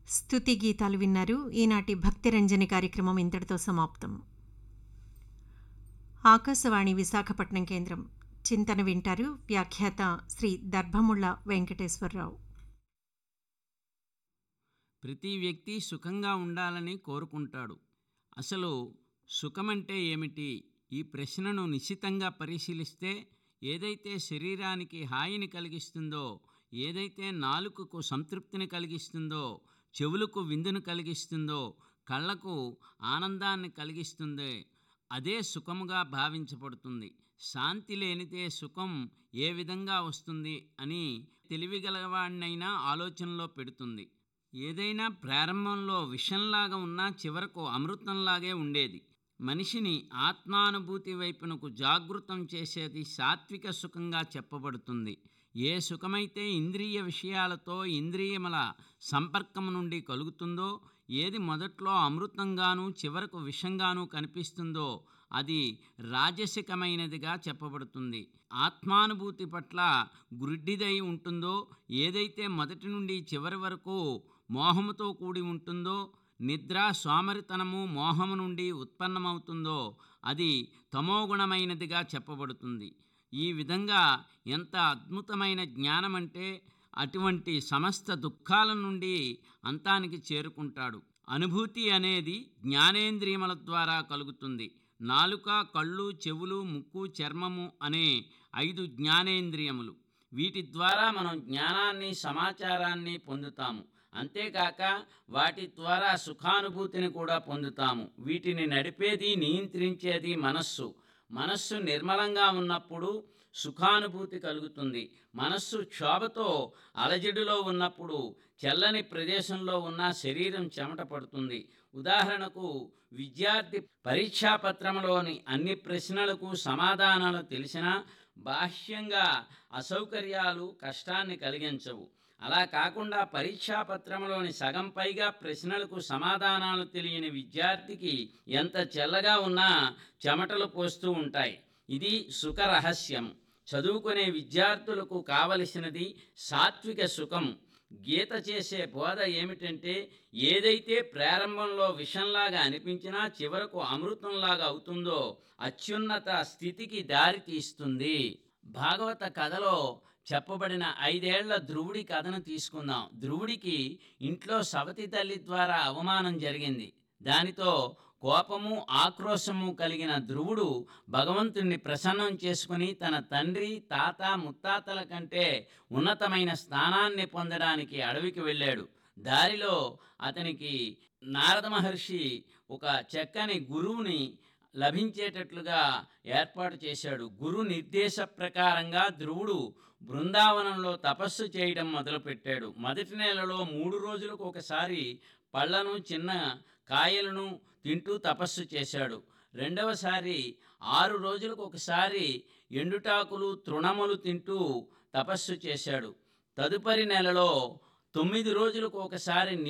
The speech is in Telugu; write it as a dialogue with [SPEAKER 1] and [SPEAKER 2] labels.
[SPEAKER 1] స్తుతి గీతాలు విన్నారు ఈనాటి భక్తిరంజని కార్యక్రమం ఇంతటితో సమాప్తం ఆకాశవాణి విశాఖపట్నం కేంద్రం చింతన వింటారు వ్యాఖ్యాత శ్రీ దర్భముళ్ళ వెంకటేశ్వరరావు
[SPEAKER 2] ప్రతి వ్యక్తి సుఖంగా ఉండాలని కోరుకుంటాడు అసలు సుఖమంటే ఏమిటి ఈ ప్రశ్నను నిశితంగా పరిశీలిస్తే ఏదైతే శరీరానికి హాయిని కలిగిస్తుందో ఏదైతే నాలుకకు సంతృప్తిని కలిగిస్తుందో చెవులకు విందును కలిగిస్తుందో కళ్ళకు ఆనందాన్ని కలిగిస్తుంది అదే సుఖముగా భావించబడుతుంది శాంతి లేనిదే సుఖం ఏ విధంగా వస్తుంది అని తెలివిగలవాడినైనా ఆలోచనలో పెడుతుంది ఏదైనా ప్రారంభంలో విషంలాగా ఉన్నా చివరకు అమృతంలాగే ఉండేది మనిషిని ఆత్మానుభూతి వైపునకు జాగృతం చేసేది సాత్విక సుఖంగా చెప్పబడుతుంది ఏ సుఖమైతే ఇంద్రియ విషయాలతో ఇంద్రియముల సంపర్కం నుండి కలుగుతుందో ఏది మొదట్లో అమృతంగాను చివరకు విషంగాను కనిపిస్తుందో అది రాజసికమైనదిగా చెప్పబడుతుంది ఆత్మానుభూతి పట్ల గుడ్డిదై ఉంటుందో ఏదైతే మొదటి నుండి చివరి వరకు మోహముతో కూడి ఉంటుందో నిద్ర సోమరితనము మోహము నుండి ఉత్పన్నమవుతుందో అది తమోగుణమైనదిగా చెప్పబడుతుంది ఈ విధంగా ఎంత అద్భుతమైన జ్ఞానం అంటే అటువంటి సమస్త దుఃఖాల నుండి అంతానికి చేరుకుంటాడు అనుభూతి అనేది జ్ఞానేంద్రియముల ద్వారా కలుగుతుంది నాలుక కళ్ళు చెవులు ముక్కు చర్మము అనే ఐదు జ్ఞానేంద్రియములు వీటి ద్వారా మనం జ్ఞానాన్ని సమాచారాన్ని పొందుతాము అంతేకాక వాటి ద్వారా సుఖానుభూతిని కూడా పొందుతాము వీటిని నడిపేది నియంత్రించేది మనస్సు మనస్సు నిర్మలంగా ఉన్నప్పుడు సుఖానుభూతి కలుగుతుంది మనస్సు క్షోభతో అలజడిలో ఉన్నప్పుడు చల్లని ప్రదేశంలో ఉన్న శరీరం చెమట పడుతుంది ఉదాహరణకు విద్యార్థి పరీక్షాపత్రంలోని అన్ని ప్రశ్నలకు సమాధానాలు తెలిసినా బాహ్యంగా అసౌకర్యాలు కష్టాన్ని కలిగించవు అలా కాకుండా పరీక్షాపత్రంలోని సగం పైగా ప్రశ్నలకు సమాధానాలు తెలియని విద్యార్థికి ఎంత చల్లగా ఉన్నా చెమటలు పోస్తూ ఉంటాయి ఇది సుఖ రహస్యం చదువుకునే విద్యార్థులకు కావలసినది సాత్విక సుఖం గీత చేసే బోధ ఏమిటంటే ఏదైతే ప్రారంభంలో విషంలాగా అనిపించినా చివరకు అమృతంలాగా అవుతుందో అత్యున్నత స్థితికి దారి తీస్తుంది భాగవత కథలో చెప్పబడిన ఐదేళ్ల ధ్రువుడి కథను తీసుకుందాం ధ్రువుడికి ఇంట్లో సవతి తల్లి ద్వారా అవమానం జరిగింది దానితో కోపము ఆక్రోశము కలిగిన ధ్రువుడు భగవంతుణ్ణి ప్రసన్నం చేసుకుని తన తండ్రి తాత ముత్తాతల కంటే ఉన్నతమైన స్థానాన్ని పొందడానికి అడవికి వెళ్ళాడు దారిలో అతనికి నారద మహర్షి ఒక చక్కని గురువుని లభించేటట్లుగా ఏర్పాటు చేశాడు గురు నిర్దేశ ప్రకారంగా ధ్రువుడు బృందావనంలో తపస్సు చేయడం మొదలుపెట్టాడు మొదటి నెలలో మూడు రోజులకు ఒకసారి పళ్ళను చిన్న కాయలను తింటూ తపస్సు చేశాడు రెండవసారి ఆరు రోజులకు ఒకసారి ఎండుటాకులు తృణములు తింటూ తపస్సు చేశాడు తదుపరి నెలలో తొమ్మిది రోజులకు ఒకసారి